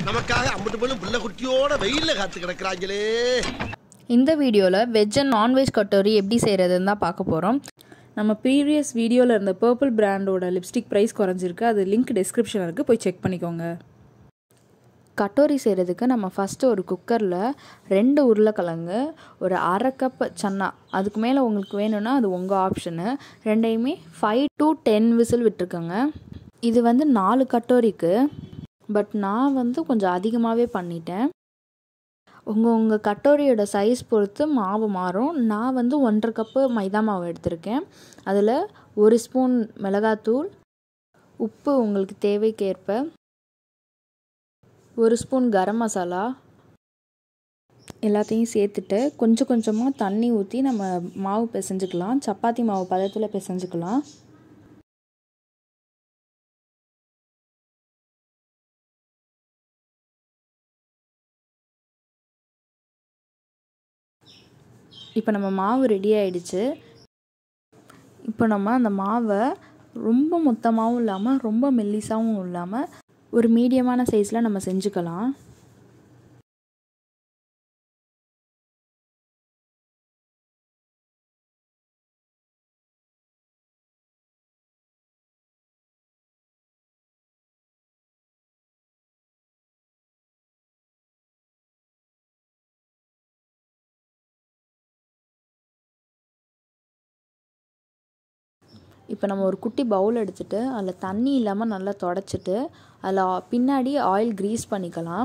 நமக்காக அம்பட்டு போலும் புள்ள குட்டியோட வெயில்ல காத்து கிடக்குறாங்களே இந்த வீடியோவில் வெஜ் அண்ட் நான்வெஜ் கட்டோரி எப்படி செய்கிறதுன்னு தான் பார்க்க போகிறோம் நம்ம ப்ரீவியஸ் வீடியோவில் இருந்த பர்பிள் பிராண்டோட லிப்ஸ்டிக் ப்ரைஸ் குறைஞ்சிருக்கு அது லிங்க் டிஸ்கிரிப்ஷனில் இருக்குது போய் செக் பண்ணிக்கோங்க கட்டோரி செய்கிறதுக்கு நம்ம ஃபஸ்ட்டு ஒரு குக்கரில் ரெண்டு உருளைக்கிழங்கு ஒரு அரை கப் சன்னா அதுக்கு மேலே உங்களுக்கு வேணும்னா அது உங்கள் ஆப்ஷனு ரெண்டையுமே ஃபைவ் டு டென் விசில் விட்டுருக்கோங்க இது வந்து நாலு கட்டோரிக்கு பட் நான் வந்து கொஞ்சம் அதிகமாகவே பண்ணிட்டேன் உங்கள் உங்கள் கட்டோரியோட சைஸ் பொறுத்து மாவு மாறும் நான் வந்து ஒன்றரை கப்பு மைதா மாவு எடுத்திருக்கேன் அதில் ஒரு ஸ்பூன் மிளகாத்தூள் உப்பு உங்களுக்கு தேவைக்கேற்ப ஒரு ஸ்பூன் கரம் மசாலா எல்லாத்தையும் சேர்த்துட்டு கொஞ்சம் கொஞ்சமாக தண்ணி ஊற்றி நம்ம மாவு பிசைஞ்சுக்கலாம் சப்பாத்தி மாவு பதத்தில் பிசைஞ்சுக்கலாம் இப்போ நம்ம மாவு ரெடி ஆயிடுச்சு இப்போ நம்ம அந்த மாவை ரொம்ப மொத்தமாகவும் இல்லாமல் ரொம்ப மெல்லிசாவும் இல்லாமல் ஒரு மீடியமான சைஸில் நம்ம செஞ்சுக்கலாம் இப்போ நம்ம ஒரு குட்டி பவுல் எடுத்துகிட்டு அதில் தண்ணி இல்லாமல் நல்லா தொடச்சிட்டு அதில் பின்னாடி ஆயில் க்ரீஸ் பண்ணிக்கலாம்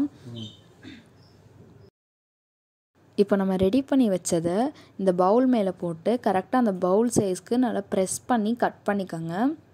இப்போ நம்ம ரெடி பண்ணி வச்சதை இந்த பவுல் மேலே போட்டு கரெக்டாக அந்த பவுல் சைஸ்க்கு நல்லா ப்ரெஸ் பண்ணி கட் பண்ணிக்கோங்க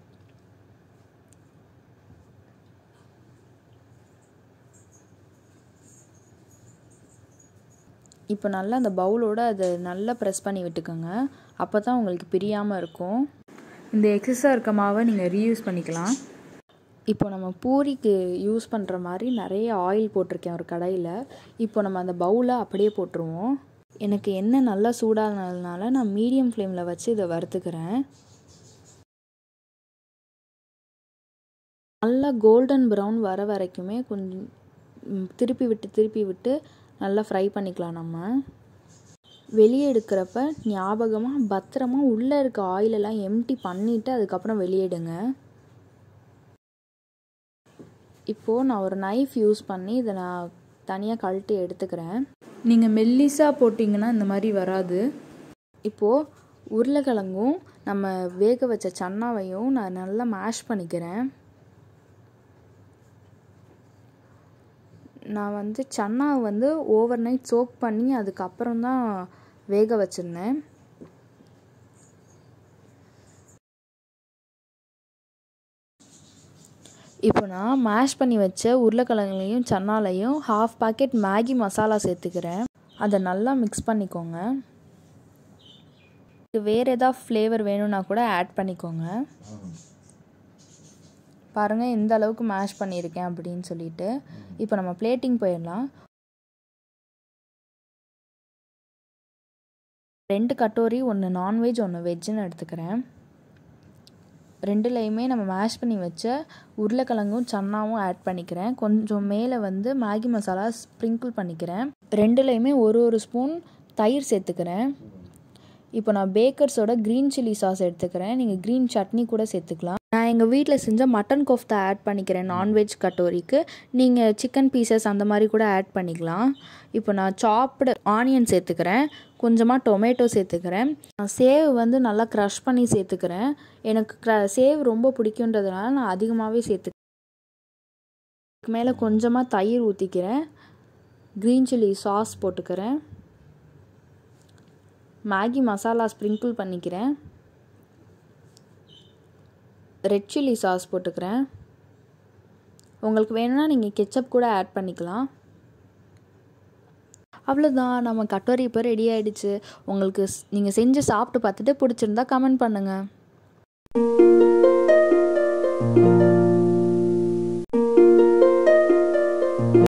இப்போ நல்லா அந்த பவுலோட அதை நல்லா ப்ரெஸ் பண்ணி விட்டுக்கோங்க அப்போ தான் உங்களுக்கு பிரியாமல் இருக்கும் இந்த எக்ஸஸாக இருக்க மாவை நீங்கள் ரீயூஸ் பண்ணிக்கலாம் இப்போ நம்ம பூரிக்கு யூஸ் பண்ணுற மாதிரி நிறைய ஆயில் போட்டிருக்கேன் ஒரு கடையில் இப்போ நம்ம அந்த பவுலை அப்படியே போட்டுருவோம் எனக்கு எண்ணெய் நல்லா சூடானதுனால நான் மீடியம் ஃப்ளேமில் வச்சு இதை வறுத்துக்கிறேன் நல்லா கோல்டன் ப்ரௌன் வர வரைக்குமே கொஞ்சம் ம், திருப்பி விட்டு திருப்பி விட்டு நல்லா ஃப்ரை பண்ணிக்கலாம் நம்ம வெளியே எடுக்கிறப்ப ஞாபகமாக பத்திரமா உள்ளே இருக்க ஆயிலெல்லாம் எம்டி பண்ணிவிட்டு அதுக்கப்புறம் வெளியேடுங்க இப்போது நான் ஒரு நைஃப் யூஸ் பண்ணி இதை நான் தனியாக கழட்டி எடுத்துக்கிறேன் நீங்கள் மெல்லிஸாக போட்டிங்கன்னா இந்த மாதிரி வராது இப்போது உருளைக்கிழங்கும் நம்ம வேக வச்ச சன்னாவையும் நான் நல்லா மேஷ் பண்ணிக்கிறேன் நான் வந்து சன்னாவை வந்து ஓவர் நைட் சோக் பண்ணி அதுக்கப்புறம் தான் வேக வச்சுருந்தேன் இப்போ நான் மேஷ் பண்ணி வச்ச உருளைக்கிழங்குலையும் சன்னாலையும் ஹாஃப் பாக்கெட் மேகி மசாலா சேர்த்துக்கிறேன் அதை நல்லா மிக்ஸ் பண்ணிக்கோங்க வேறு ஏதாவது ஃப்ளேவர் வேணும்னா கூட ஆட் பண்ணிக்கோங்க பாருங்கள் எந்த அளவுக்கு மேஷ் பண்ணியிருக்கேன் அப்படின்னு சொல்லிட்டு இப்போ நம்ம பிளேட்டிங் போயிடலாம் ரெண்டு கட்டோரி ஒன்று நான்வெஜ் ஒன்று வெஜ்ஜுன்னு எடுத்துக்கிறேன் ரெண்டுலேயுமே நம்ம மேஷ் பண்ணி வச்ச உருளைக்கிழங்கும் சன்னாவும் ஆட் பண்ணிக்கிறேன் கொஞ்சம் மேலே வந்து மேகி மசாலா ஸ்ப்ரிங்கிள் பண்ணிக்கிறேன் ரெண்டுலேயுமே ஒரு ஒரு ஸ்பூன் தயிர் சேர்த்துக்கிறேன் இப்போ நான் பேக்கர்ஸோட க்ரீன் சில்லி சாஸ் எடுத்துக்கிறேன் நீங்கள் க்ரீன் சட்னி கூட சேர்த்துக்கலாம் நான் எங்கள் வீட்டில் செஞ்ச மட்டன் கோஃப்தா ஆட் பண்ணிக்கிறேன் நான்வெஜ் கட்டோரிக்கு நீங்கள் சிக்கன் பீசஸ் அந்த மாதிரி கூட ஆட் பண்ணிக்கலாம் இப்போ நான் சாப்டு ஆனியன் சேர்த்துக்கிறேன் கொஞ்சமாக டொமேட்டோ சேர்த்துக்கிறேன் நான் சேவ் வந்து நல்லா க்ரஷ் பண்ணி சேர்த்துக்கிறேன் எனக்கு க்ர சேவ் ரொம்ப பிடிக்குன்றதுனால நான் அதிகமாகவே சேர்த்து மேலே கொஞ்சமாக தயிர் ஊற்றிக்கிறேன் க்ரீன் சில்லி சாஸ் போட்டுக்கிறேன் மேகி மசாலா ஸ்ப்ரிங்கிள் பண்ணிக்கிறேன் ரெட் சில்லி சாஸ் போட்டுக்கிறேன் உங்களுக்கு வேணும்னா நீங்கள் கெச்சப் கூட ஆட் பண்ணிக்கலாம் அவ்வளோதான் நம்ம கட்டோரி இப்போ ரெடி ஆயிடுச்சு உங்களுக்கு நீங்கள் செஞ்சு சாப்பிட்டு பார்த்துட்டு பிடிச்சிருந்தா கமெண்ட் பண்ணுங்கள்